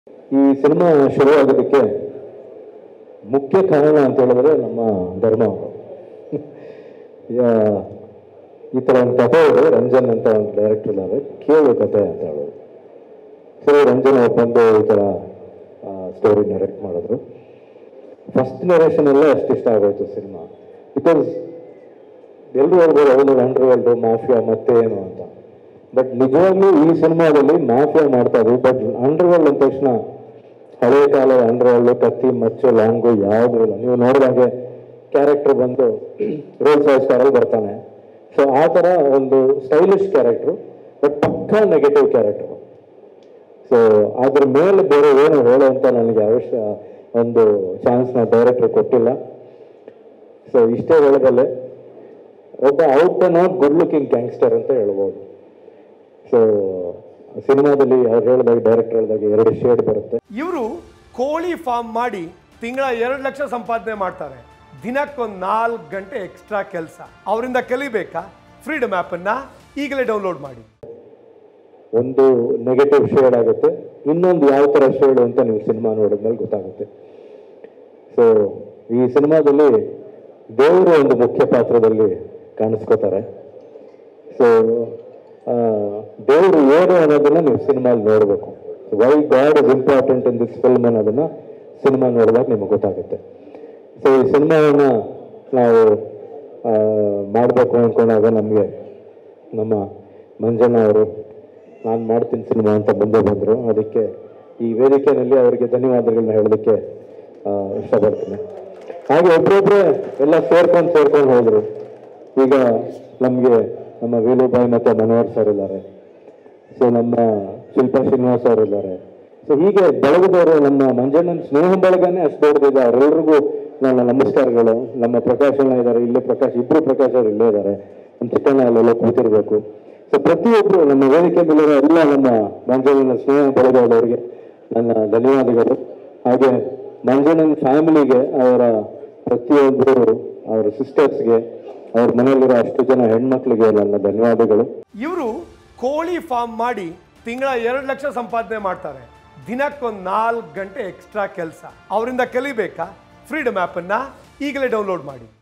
ಈ ಸಿನಿಮಾ ಶುರುವಾಗೋದಕ್ಕೆ ಮುಖ್ಯ ಕಾರಣ ಅಂತ ಹೇಳಿದ್ರೆ ನಮ್ಮ ಧರ್ಮ ಅವರು ಯಾ- ಈ ಥರ ಒಂದು ಕಥೆ ಇದೆ ರಂಜನ್ ಅಂತ ಒಂದು ಡೈರೆಕ್ಟರ್ ಇದ್ದಾರೆ ಕೇಳು ಕತೆ ಅಂತ ಹೇಳೋದು ಸರಿ ರಂಜನ್ ಅವ್ರು ಬಂದು ಈ ಥರ ಸ್ಟೋರಿ ನರೇಟ್ ಮಾಡಿದ್ರು ಫಸ್ಟ್ ನರೇಷನಲ್ಲೇ ಅಷ್ಟು ಇಷ್ಟ ಆಗೋಯ್ತು ಸಿನಿಮಾ ಬಿಕಾಸ್ ಎಲ್ಲರೂ ಹೇಳ್ಬೋದು ಹೌದು ಅಂಡರ್ ವರ್ಲ್ಡ್ ಮಾಫಿಯಾ ಮತ್ತೆ ಏನು ಅಂತ ಬಟ್ ನಿಜವಾಗ್ಲೂ ಈ ಸಿನಿಮಾದಲ್ಲಿ ಮಾಫಿಯಾ ಮಾಡ್ತಾ ಇದ್ವಿ ಬಟ್ ಅಂಡರ್ ವರ್ಲ್ಡ್ ಅಂದ ತಕ್ಷಣ ಹಳೆ ಕಾಲದ ಅಂಡರ್ ವರ್ಲ್ಡ್ ಕತ್ತಿ ಮಚ್ಚು ಲಾಂಗು ಯಾವುದೂ ಇಲ್ಲ ನೀವು ನೋಡಿದಾಗೆ ಕ್ಯಾರೆಕ್ಟರ್ ಬಂದು ರೋಲ್ಸ್ ರಾಯ್ಸ್ ಕಾರಲ್ಲಿ ಬರ್ತಾನೆ ಸೊ ಆ ಥರ ಒಂದು ಸ್ಟೈಲಿಶ್ ಕ್ಯಾರೆಕ್ಟ್ರು ಬಟ್ ಪಕ್ಕಾ ನೆಗೆಟಿವ್ ಕ್ಯಾರೆಕ್ಟರ್ ಸೊ ಅದ್ರ ಮೇಲೆ ಬೇರೆ ಏನು ಹೇಳುವಂತ ನನಗೆ ಅವಶ್ಯ ಒಂದು ಚಾನ್ಸ್ನ ಡೈರೆಕ್ಟರ್ ಕೊಟ್ಟಿಲ್ಲ ಸೊ ಇಷ್ಟೇ ಹೇಳಬಲ್ಲೆ ಒಬ್ಬ out and out good looking gangster ಅಂತ ಹೇಳ್ಬೋದು ಸೊ ಸಿನಿಮಾದಲ್ಲಿ ಅವ್ರು ಹೇಳಿದಾಗ ಡೈರೆಕ್ಟರ್ ಹೇಳಿದಾಗ ಎರಡು ಶೇಡ್ ಬರುತ್ತೆ ಇವರು ಕೋಳಿ ಫಾರ್ಮ್ ಮಾಡಿ ತಿಂಗಳ ಎರಡು ಲಕ್ಷ ಸಂಪಾದನೆ ಮಾಡ್ತಾರೆ ದಿನಕ್ಕೊಂದು ನಾಲ್ಕು ಗಂಟೆ ಎಕ್ಸ್ಟ್ರಾ ಕೆಲಸ ಅವರಿಂದ ಕಲಿಬೇಕಾ ಫ್ರೀಡಮ್ ಆ್ಯಪನ್ನು ಈಗಲೇ ಡೌನ್ಲೋಡ್ ಮಾಡಿ ಒಂದು ನೆಗೆಟಿವ್ ಶೇಡ್ ಆಗುತ್ತೆ ಇನ್ನೊಂದು ಯಾವ ಥರ ಶೇಡ್ ಅಂತ ನೀವು ಸಿನಿಮಾ ನೋಡಿದ್ಮೇಲೆ ಗೊತ್ತಾಗುತ್ತೆ ಸೊ ಈ ಸಿನಿಮಾದಲ್ಲಿ ದೇವರು ಒಂದು ಮುಖ್ಯ ಪಾತ್ರದಲ್ಲಿ ಕಾಣಿಸ್ಕೋತಾರೆ ಸೊ ದೇವರು ಏನು ಅನ್ನೋದನ್ನ ನೀವು ಸಿನಿಮಾಲಿ ನೋಡಬೇಕು why God is important in this film ಅನ್ನೋದನ್ನ ಸಿನಿಮಾ ನೋಡಿದಾಗ ನಿಮಗೆ ಗೊತ್ತಾಗುತ್ತೆ ಸೊ ಈ ಸಿನಿಮಾವನ್ನ ನಾವು ಮಾಡಬೇಕು ಅಂದ್ಕೊಂಡಾಗ ನಮಗೆ ನಮ್ಮ ಮಂಜಣ್ಣ ಅವರು ನಾನು ಮಾಡ್ತೀನಿ ಸಿನಿಮಾ ಅಂತ ಬಂದೇ ಬಂದರು ಅದಕ್ಕೆ ಈ ವೇದಿಕೆಯಲ್ಲಿ ಅವರಿಗೆ ಧನ್ಯವಾದಗಳನ್ನ ಹೇಳೋದಕ್ಕೆ ಆ, ಇಷ್ಟಪಡ್ತೀನಿ ಹಾಗೆ ಒಬ್ಬರೊಬ್ಬರೇ ಎಲ್ಲ ಸೇರ್ಕೊಂಡು ಸೇರ್ಕೊಂಡು ಹೋದರು ಈಗ ನಮಗೆ ನಮ್ಮ ವೇಲುಬಾಯಿ ಮತ್ತು ಮನೋಹರ್ ಸರ್ ಇದ್ದಾರೆ ಸೊ ನಮ್ಮ ಶಿಲ್ಪಾ ಶ್ರೀನಿವಾಸ್ ಅವರು ಇದ್ದಾರೆ ಸೊ ಹೀಗೆ ಬೆಳಗದವರು ನಮ್ಮ ಮಂಜಣ್ಣನ ಸ್ನೇಹ ಬಳಗನೇ ಅಷ್ಟು ದೊಡ್ಡದಿದೆ ಅವರೆಲ್ಲರಿಗೂ ನನ್ನ ನಮಸ್ಕಾರಗಳು ನಮ್ಮ ಪ್ರಕಾಶ್ ಅಣ್ಣ ಇದ್ದಾರೆ ಇಲ್ಲೇ ಪ್ರಕಾಶ್ ಇಬ್ಬರು ಪ್ರಕಾಶ್ ಅವರು ಇಲ್ಲೇ ಇದ್ದಾರೆ ನಮ್ಮ ಚಿಕ್ಕಣ್ಣ ಅಲ್ಲೆಲ್ಲ ಕೂತಿರ್ಬೇಕು ಸೊ ಪ್ರತಿಯೊಬ್ಬರು ನಮ್ಮ ವೇದಿಕೆ ಮೇಲಿರೋ ಎಲ್ಲ ನಮ್ಮ ಮಂಜಣ್ಣನ ಸ್ನೇಹ ಬಳಗದವರಿಗೆ ನನ್ನ ಧನ್ಯವಾದಗಳು ಹಾಗೆ ಮಂಜಣ್ಣನ ಫ್ಯಾಮಿಲಿಗೆ ಅವರ ಪ್ರತಿಯೊಬ್ಬರು ಅವರ ಸಿಸ್ಟರ್ಸ್ಗೆ ಅವ್ರ ಮನೆಯಲ್ಲಿರೋ ಅಷ್ಟು ಜನ ಹೆಣ್ಮಕ್ಳಿಗೆ ನನ್ನ ಧನ್ಯವಾದಗಳು ಇವರು ಕೋಳಿ ಫಾರ್ಮ್ ಮಾಡಿ ತಿಂಗಳ ಎರಡು ಲಕ್ಷ ಸಂಪಾದನೆ ಮಾಡ್ತಾರೆ ದಿನಕ್ಕೊಂದು ನಾಲ್ಕು ಗಂಟೆ ಎಕ್ಸ್ಟ್ರಾ ಕೆಲಸ ಅವರಿಂದ ಕಲಿಬೇಕಾ ಫ್ರೀಡಮ್ ಆ್ಯಪನ್ನು ಈಗಲೇ ಡೌನ್ಲೋಡ್ ಮಾಡಿ